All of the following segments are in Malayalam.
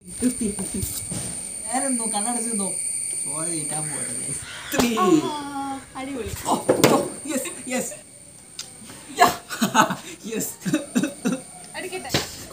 ഞാനെന്തോ കണ്ണടച്ചെന്തോ ചോര തീറ്റാൻ പോകട്ടെ ത്രീ അടിപൊളി ഓ യെസ് യെസ് യെസ് അടിക്കട്ടെ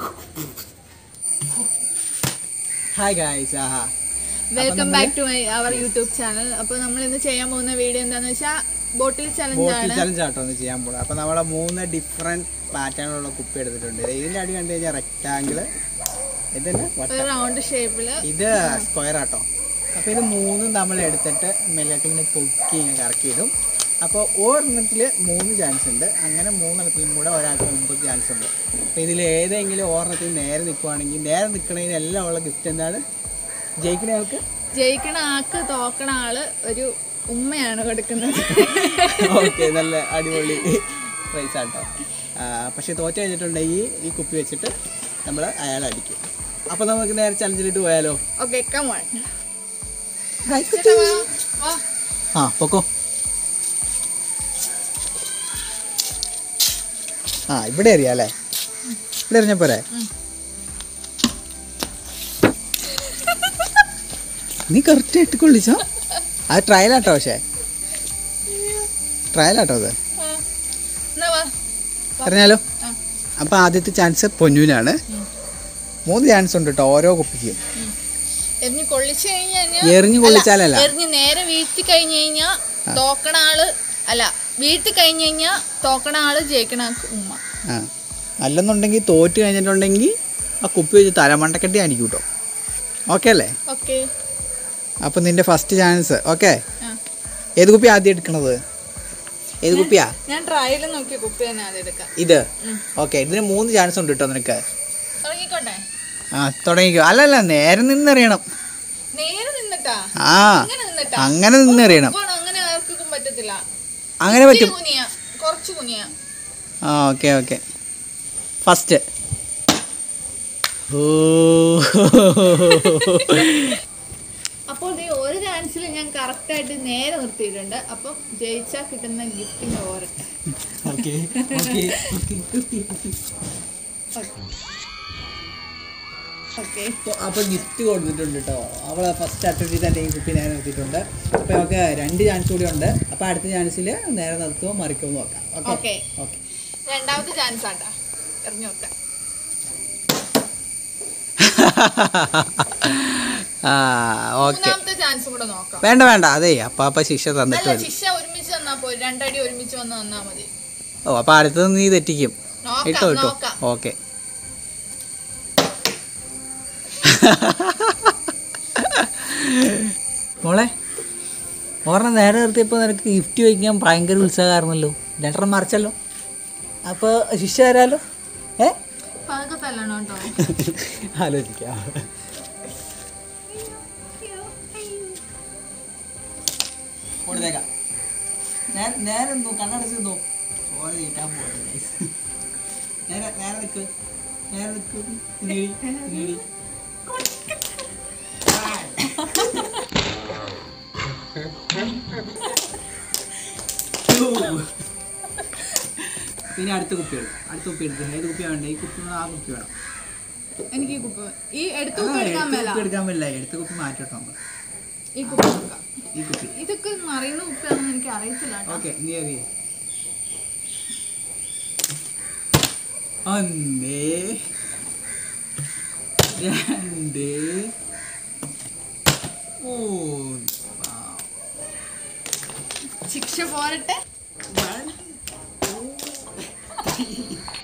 ഹായ് ഗായ്സ് ആഹാ welcome back to my our YouTube channel അപ്പോൾ നമ്മൾ ഇന്ന് ചെയ്യാൻ പോകുന്ന വീഡിയോ എന്താണെന്ന് വെച്ചാൽ ബോട്ടിൽ ചലഞ്ച് ബോട്ടിൽ ആണ് ചലഞ്ച് ആട്ടോ ഒന്ന് ചെയ്യാൻ പോകുന്നത് അപ്പോൾ നമ്മളെ മൂന്ന് ഡിഫറെൻറ്റ് പാറ്റേണിലുള്ള കുപ്പി എടുത്തിട്ടുണ്ട് ഇതിൻ്റെ അടി കണ്ടു കഴിഞ്ഞാൽ റെക്റ്റാങ്കിള് ഇതന്നെ വട്ടം ഒരു റൗണ്ട് ഷേപ്പിൽ ഇത് സ്ക്വയർ ആട്ടോ അപ്പോൾ ഇത് മൂന്നും നമ്മൾ എടുത്തിട്ട് മെല്ലിട്ട് ഇങ്ങനെ പൊക്കി ഇങ്ങനെ കറക്കിയിടും അപ്പോൾ ഒരെണ്ണത്തിൽ മൂന്ന് ചാൻസ് ഉണ്ട് അങ്ങനെ മൂന്നെണ്ണത്തിലും കൂടെ ഒരാൾക്ക് ഒമ്പത് ചാൻസ് ഉണ്ട് അപ്പോൾ ഇതിൽ ഏതെങ്കിലും ഒരെണ്ണത്തിൽ നേരെ നിൽക്കുവാണെങ്കിൽ നേരെ നിൽക്കണതിന് എല്ലാം ഉള്ള ഗിഫ്റ്റ് എന്താണ് ജയിക്കുന്ന ആൾക്ക് ജയിക്കണ ആൾക്ക് തോക്കണ ആള് ഒരു ഉമ്മയാണ് കൊടുക്കുന്നത് ഓക്കെ നല്ല അടിപൊളി പ്രൈസ് ആട്ടോ പക്ഷേ തോറ്റ കഴിഞ്ഞിട്ടുണ്ടെങ്കിൽ ഈ കുപ്പി വെച്ചിട്ട് നമ്മൾ അയാളെ അടിക്കും അപ്പോൾ നമുക്ക് നേരെ ചലഞ്ചിലിട്ട് പോയാലോ ഓക്കെ കമോൺ ആ പൊക്കോ ആ ഇവിടെ അറിയാം അല്ലേ ഇവിടെ അറിഞ്ഞ പോരെ നീ കറക്റ്റ് ആയിട്ട് കൊള്ളിച്ചോ അത് ട്രയലാട്ടോ പക്ഷേ ട്രയലാട്ടോ അത് എന്നാ വാ അറിഞ്ഞാലോ ആ. അപ്പോൾ ആദ്യത്തെ ചാൻസ് പൊന്നുവിനാണ് മൂന്ന് ചാൻസ് ഉണ്ട് കേട്ടോ ഓരോ കുപ്പിക്കും ഉം. എറിഞ്ഞ് കൊള്ളിച്ചു കഴിഞ്ഞാൽ എറിഞ്ഞു കൊള്ളിച്ചാലല്ല എറിഞ്ഞ് നേരെ വീഴ്ത്തി കഴിഞ്ഞു കഴിഞ്ഞാൽ തോക്കണ ആള് അല്ല വീഴ്ത്തി കഴിഞ്ഞു കഴിഞ്ഞാൽ തോക്കണ ആള് ജയിക്കണ ആൾക്ക് ഉമ്മ ആ അല്ലെന്നുണ്ടെങ്കിൽ തോറ്റ് കഴിഞ്ഞിട്ടുണ്ടെങ്കിൽ ആ കുപ്പി വെച്ച് തലമണ്ടക്കെട്ടി അടിക്കും കേട്ടോ ഓക്കെ അല്ലേ ഓക്കെ അപ്പം നിന്റെ ഫസ്റ്റ് ചാൻസ് ഓക്കെ ആ ഏത് കുപ്പി ആദ്യം എടുക്കണത് ഏത് കുപ്പിയാ ഞാൻ ട്രയൽ നോക്കി കുപ്പി തന്നെ ആദ്യം എടുക്കാം ഇത് ഉം. ഓക്കെ ഇതിന് മൂന്ന് ചാൻസ് ഉണ്ട് കേട്ടോ നിനക്ക് തുടങ്ങിക്കോട്ടെ ആ തുടങ്ങിക്കോ അല്ലല്ല നേരെ നിന്നറിയണം നേരെ നിന്നിട്ടാ ആ അങ്ങനെ നിന്നിട്ടാ അങ്ങനെ നിന്നറിയണം ഇപ്പോഴും അങ്ങനെ ആർക്കും പറ്റത്തില്ല അങ്ങനെ പറ്റും ഇച്ചിരി കുനിയ കുറച്ച് കുനിയ ആ ഓക്കെ ഓക്കെ ഫസ്റ്റ് ഓ അപ്പോൾ ദേ ഒരു ചാൻസിൽ ഞാൻ കറക്റ്റ് ആയിട്ട് നേരെ നിർത്തിയിട്ടുണ്ട് അപ്പം ജയിച്ചാൽ കിട്ടുന്ന ഗിഫ്റ്റിന് ഓരട്ടെ ഓക്കെ ഓക്കെ ഓക്കെ അപ്പൊ ഗിഫ്റ്റ് കൊടുത്തിട്ടുണ്ട് കേട്ടോ അവളെ ഫസ്റ്റ് അറ്റംപ്റ്റിൽ തന്നെ ഈ കുപ്പി നേരെ നിർത്തിയിട്ടുണ്ട് അപ്പൊ നമുക്ക് രണ്ട് ചാൻസ് കൂടി ഉണ്ട് അപ്പൊ അടുത്ത ചാൻസിൽ നേരെ നിർത്തുമോ മറിക്കുമോ നോക്കാം ഓക്കെ ഓക്കെ ഓക്കെ രണ്ടാമത്തെ ചാൻസ് ആട്ടാ എറിഞ്ഞു നോക്കാം ആ ഓക്കെ മൂന്നാമത്തെ ചാൻസും കൂടെ നോക്കാം വേണ്ട വേണ്ട അതെ അപ്പൊ അപ്പൊ ശിക്ഷ തന്നിട്ട് അല്ല മതി ശിക്ഷ ഒരുമിച്ച് തന്നാ പോയി രണ്ടടി ഒരുമിച്ച് വന്ന് തന്നാ മതി ഓ അപ്പൊ അടുത്തത് നീ തെറ്റിക്കും ഇട്ടോ നോക്കാം ഇട്ടോ നോക്കാം ഓക്കെ മോളെ ഓർമ്മ നേരെ നിർത്തിയപ്പോൾ നിനക്ക് ഗിഫ്റ്റ് വയ്ക്കാൻ ഭയങ്കര ഉത്സാഹമായിരുന്നല്ലോ രണ്ടെണ്ണം മറിച്ചല്ലോ അപ്പോൾ ശിക്ഷ തരാലോ ഏ പതുക്കെ തല്ലണം കേട്ടോ ആലോചിക്കാം കൊടുത്തേക്കാം നേരെ നേരെ എന്തോ കണ്ണടച്ചെന്തോ ചോര തീറ്റാൻ പോകട്ടെ നേരെ നേരെ നിൽക്ക് നേരെ നിൽക്ക് നേടി നേടി പിന്നെ അടുത്ത കുപ്പി എടുക്കും അടുത്ത കുപ്പി എടുക്കും ഏത് കുപ്പിയാണ് വേണ്ടത് ഈ കുപ്പി വേണോ ആ കുപ്പി വേണം എനിക്ക് ഈ കുപ്പ ഈ എടുത്ത ആ, കുപ്പ എടുക്കാൻ എടുത്ത മേല കുപ്പി എടുക്കാൻ പറ്റില്ല എടുത്ത കുപ്പി മാറ്റട്ടോ നമ്മൾ ഈ കുപ്പ നോക്കാം ഈ കുപ്പി ഇതൊക്കെ മറിയുന്ന കുപ്പയാണെന്ന് എനിക്ക് അറിയത്തില്ല കേട്ടോ ഓക്കെ നീ അറിയേ ഒന്ന് രണ്ട് മൂന്ന് ശിക്ഷ പോരട്ടെ One, two, three.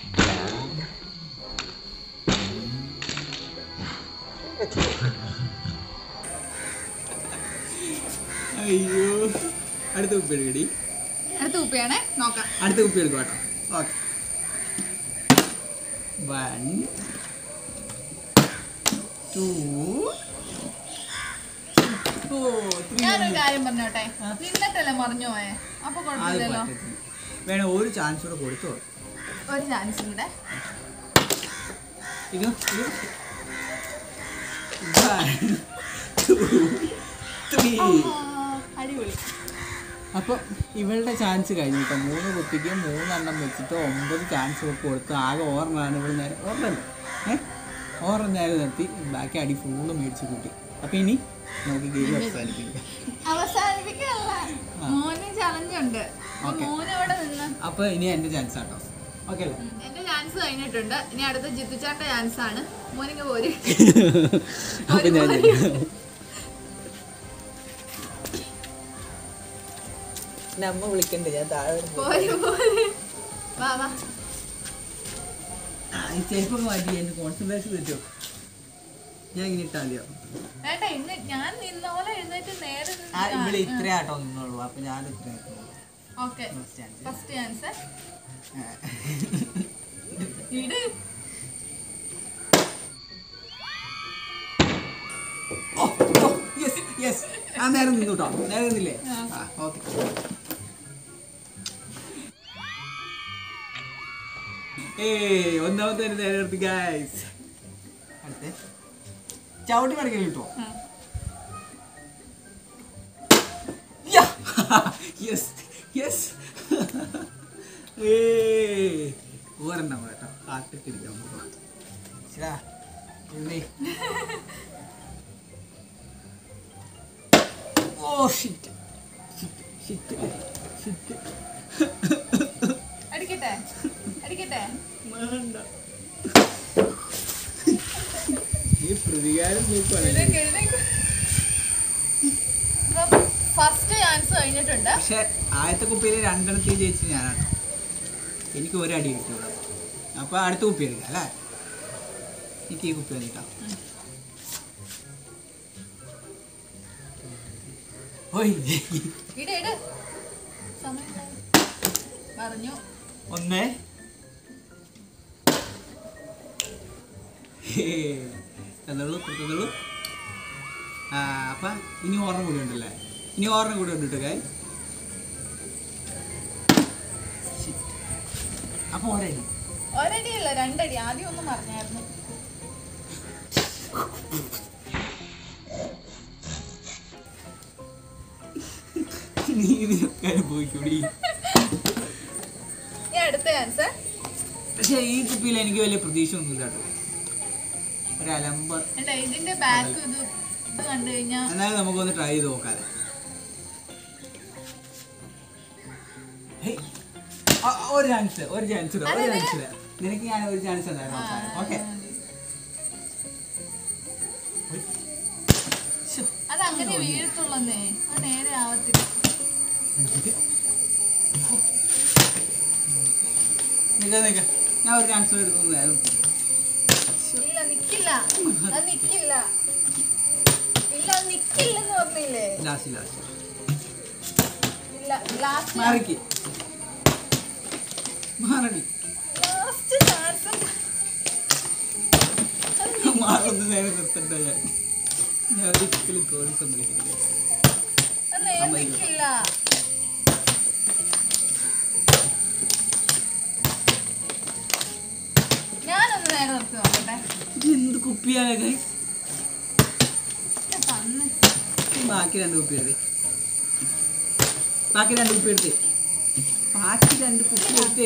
അയ്യോ അടുത്ത കുപ്പി എടുക്കടി അടുത്ത കുപ്പയാണേ നോക്കാം അടുത്ത കുപ്പി എടുക്കും കേട്ടോ ഓക്കെ വൺ ടു ഞാനൊരു കാര്യം പറഞ്ഞോട്ടെ നിന്നിട്ടല്ലേ മറിഞ്ഞു പോയേ അപ്പൊ അത് കുഴപ്പമില്ലല്ലോ പറ്റത്തില്ല വേണം ഒരു ചാൻസ് കൂടെ കൊടുത്തോ ഒരു ചാൻസ് കൂടെ ഇത് ഇത് One, two, three. അടിപൊളി അപ്പോൾ ഇവളുടെ ചാൻസ് കഴിഞ്ഞു കേട്ടോ മൂന്ന് കുട്ടിക്ക് മൂന്നെണ്ണം വെച്ചിട്ട് ഒമ്പത് ചാൻസ് ഒക്കെ കൊടുത്ത് ആകെ ഓർമ്മയാണ് ഇവിടെ നേരെ ഓർമ്മ ഏ ഓറഞ്ച് നേരെ നിർത്തി ബാക്കി അടി ഫുള്ള് മേടിച്ച് കൂട്ടി അപ്പം ഇനി നമുക്ക് ഗെയിം അവസാനിപ്പിക്കാം അവസാനിപ്പിക്കല്ല മോന് ചലഞ്ച് ഉണ്ട് Okay. മോന് ഇവിടെ നിന്ന് അപ്പോൾ ഇനി എൻ്റെ ചാൻസ് ആട്ടോ ഓക്കെ അല്ലേ എന്റെ ചാൻസ് കഴിഞ്ഞിട്ടുണ്ട് ഇനി അടുത്ത ജിത്തുച്ചാന്റെ ചാൻസ് ആണ് മോനിങ്ങ് പോര് അപ്പം ഞാൻ നമ്മ വിളിക്കണ്ട് ഞാൻ താഴെ പോര് പോര് വാ വാ ചെരുപ്പൊക്കെ മാറ്റി എൻ്റെ കോൺസെൻട്രേഷൻ തെറ്റോ ഞാൻ ഇങ്ങനെ ഇട്ടാൽ മതിയോ വേണ്ട ഇന്ന് ഞാൻ നിന്ന പോലെ എഴുന്നേറ്റ് നേരെ ആ ഇവിടെ ഇത്രയാട്ടോ നിന്നുള്ളൂ അപ്പം ഞാൻ ഇത്ര ഓക്കെ ഫസ്റ്റ് ചാൻസ് ഇട് യെസ് യെസ് ആ നേരെ നിന്നു കേട്ടോ നേരെ നിന്നില്ലേ ആ. ആ ഓക്കെ ഏയ് ഒന്നാമത്തെ ഒരു നേരെ നിർത്തി ഗൈസ് അടുത്ത ചവിട്ടി മറിക്കൽ കിട്ടോ ആ. യെസ് യെസ് ഏയ് ഓരെണ്ണം കേട്ടോ കാട്ടിട്ട് ഇരിക്കാൻ പോകാം ശരാ എഴുന്നേ oh shit shit shit shit അടിക്കട്ടെ അടിക്കട്ടെ വേണ്ട ഈ പ്രതികാരം നോക്കുവാണ് എഴുന്നേക്ക്, എഴുന്നേക്ക്. ഇപ്പം ഫസ്റ്റ് ചാൻസ് കഴിഞ്ഞിട്ടുണ്ട് പക്ഷെ ആദ്യത്തെ കുപ്പിയിൽ രണ്ടെണ്ണത്തിൽ ജയിച്ച് ഞാനാണ് എനിക്ക് ഒരടി കിട്ടുള്ളൂ അപ്പൊ അടുത്ത കുപ്പി എടുക്കാം അല്ലേ എനിക്ക് ഈ കുപ്പി വന്നിട്ടാ ഓയ് ഇട് ഇട് സമയം ഉണ്ടായി. പറഞ്ഞു ഒന്ന് തന്നുള്ളൂ തന്നുള്ളൂ ആ അപ്പൊ ഇനി ഓർമ്മ കൂടി ഉണ്ടല്ലേ ഇനി ഓർമ്മ കൂടി ഉണ്ട് കേട്ടോ കായ് അപ്പൊ ഒരടി ഒരടിയല്ല രണ്ടടി ആദ്യം ഒന്ന് പറഞ്ഞായിരുന്നു നീ ഇതിനൊക്കെ അനുഭവിക്കൂടി ഈ അടുത്ത ചാൻസ് പക്ഷെ ഈ കുപ്പിയിൽ എനിക്ക് വലിയ പ്രതീക്ഷ ഒന്നുമില്ല കേട്ടോ ഒരു അലമ്പ് എന്താ ഇതിന്റെ ബാക്ക് ഇത് ഇത് കണ്ടു കഴിഞ്ഞാ എന്നാലും നമുക്കൊന്ന് ട്രൈ ചെയ്ത് നോക്കാല്ലേ ഹേയ്. ആ, ഒരു ചാൻസ് ഒരു ചാൻസ് ഒരു അതെ, അതെ. ചാൻസ് നിനക്ക് ഞാൻ ഒരു ചാൻസ് തന്നായിരുന്നു അവസാനം ഓക്കെ അത് അങ്ങനെ വീഴത്തുള്ളന്നേ അത് നേരെ ആവത്തില്ല നിക്ക നിക്ക ഞാൻ ഒരു ചാൻസ് എടുക്കുന്നതായിരുന്നു ഇല്ല നിക്കില്ല അത് നിക്കില്ല ഇല്ല അത് നിക്കില്ലെന്ന് പറഞ്ഞില്ലേ ലാസ്റ്റ് ലാസ്റ്റ് ഇല്ല ലാസ്റ്റ് മാറിക്ക് മാറടി ലാസ്റ്റ് ചാൻസ് മാറൊന്ന് നേരെ നിർത്തണ്ട ഞാൻ ഞാൻ ഒരിക്കലും കോടി സമ്മതിക്കില്ല അത് നേരെ നിക്കില്ല ഞാനൊന്ന് നേരെ നിർത്തി നോക്കട്ടെ ഇത് എന്ത് കുപ്പിയാണ് ഗൈസ് ഞാൻ തന്നെ ബാക്കി രണ്ട് കുപ്പി എടുത്തേ ബാക്കി രണ്ട് കുപ്പി എടുത്തേ ബാക്കി രണ്ട് കുപ്പി എടുത്തേ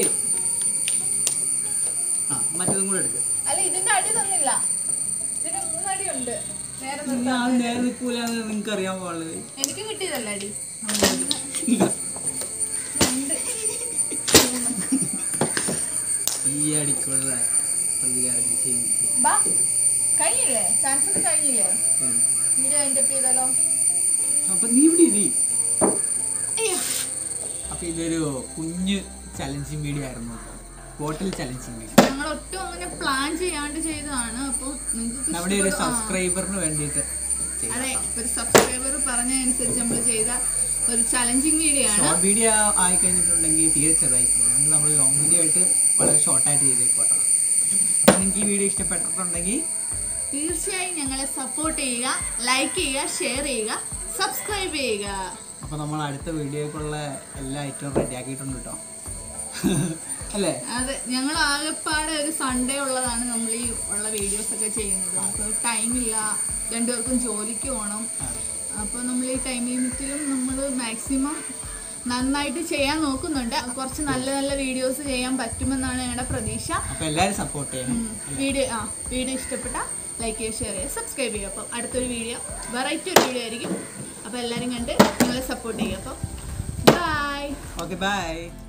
ആ മറ്റേതും കൂടെ എടുക്ക് അല്ല ഇതിന്റെ അടി തന്നില്ല ഇതിന് മൂന്നടി ഉണ്ട് നേരെ ഞാൻ നിർത്താൻ നേരെ നിൽക്കൂലെന്ന് നിങ്ങൾക്ക് അറിയാൻ പാടുള്ളത് എനിക്ക് കിട്ടിയതല്ല അടി ഇല്ല. രണ്ട് ഈ അടിക്കുള്ള പ്രതികാരം ചെയ്യും ബാ കഴിഞ്ഞില്ലേ ചാൻസസ് കഴിഞ്ഞില്ലേ ഉം. വീഡിയോ അതിൻ്റെ ചെയ്താലോ അപ്പൊ നീ ഇവിടെ ഇരി അയ്യോ അപ്പൊ ഇതൊരു കുഞ്ഞ് ചലഞ്ചിങ് വീഡിയോ ആയിരുന്നു ബോട്ടിൽ ചലഞ്ചിങ് വീഡിയോ ഞങ്ങൾ ഒട്ടും അങ്ങനെ പ്ലാൻ ചെയ്യാണ്ട് ചെയ്തതാണ് അപ്പോൾ നിങ്ങൾക്ക് നമ്മുടെ ഒരു ഇഷ്ടപ്പെട്ടു. ആ. സബ്സ്ക്രൈബറിന് വേണ്ടിയിട്ട് അതെ ഒരു സബ്സ്ക്രൈബർ പറഞ്ഞ അനുസരിച്ച് നമ്മൾ ചെയ്ത ഒരു ചലഞ്ചിങ് വീഡിയോ ആണ് ഷോർട്ട് വീഡിയോ ആയി കഴിഞ്ഞിട്ടുണ്ടെങ്കിൽ തീരെ ചെറുതായിരിക്കും അതുകൊണ്ട് നമ്മൾ ലോങ് വീഡിയോ ആയിട്ട് വളരെ ഷോർട്ടായിട്ട് ചെയ്തേക്കോട്ടോ അപ്പം നിങ്ങൾക്ക് ഈ വീഡിയോ ഇഷ്ടപ്പെട്ടിട്ടുണ്ടെങ്കിൽ തീർച്ചയായും ഞങ്ങളെ സപ്പോർട്ട് ചെയ്യുക ലൈക്ക് ചെയ്യുക ഷെയർ ചെയ്യുക സബ്സ്ക്രൈബ് ചെയ്യുക അപ്പോൾ നമ്മൾ അടുത്ത വീഡിയോക്കുള്ള എല്ലാ ഐറ്റവും റെഡി ആക്കിയിട്ടുണ്ട് കേട്ടോ അല്ലേ അതെ ഞങ്ങൾ ആകെപ്പാടെ ഒരു സൺഡേ ഉള്ളതാണ് നമ്മൾ ഈ ഉള്ള വീഡിയോസ് ഒക്കെ ചെയ്യുന്നത് നമുക്ക് ടൈമില്ല രണ്ടുപേർക്കും ജോലിക്ക് പോകണം ആ. അപ്പോൾ നമ്മൾ ഈ ടൈം ലിമിറ്റിലും നമ്മൾ മാക്സിമം നന്നായിട്ട് ചെയ്യാൻ നോക്കുന്നുണ്ട് കുറച്ച് നല്ല നല്ല വീഡിയോസ് ചെയ്യാൻ പറ്റുമെന്നാണ് ഞങ്ങളുടെ പ്രതീക്ഷ അപ്പോൾ എല്ലാവരും സപ്പോർട്ട് ചെയ്യണം വീഡിയോ ആ വീഡിയോ ഇഷ്ടപ്പെട്ട ലൈക്ക് ചെയ്യുക ഷെയർ ചെയ്യുക സബ്സ്ക്രൈബ് ചെയ്യുക അപ്പം അടുത്തൊരു വീഡിയോ വെറൈറ്റി ഒരു വീഡിയോ ആയിരിക്കും അപ്പോൾ എല്ലാവരും കണ്ട് നിങ്ങളെ സപ്പോർട്ട് ചെയ്യുക അപ്പം ബൈ ഓക്കെ ബൈ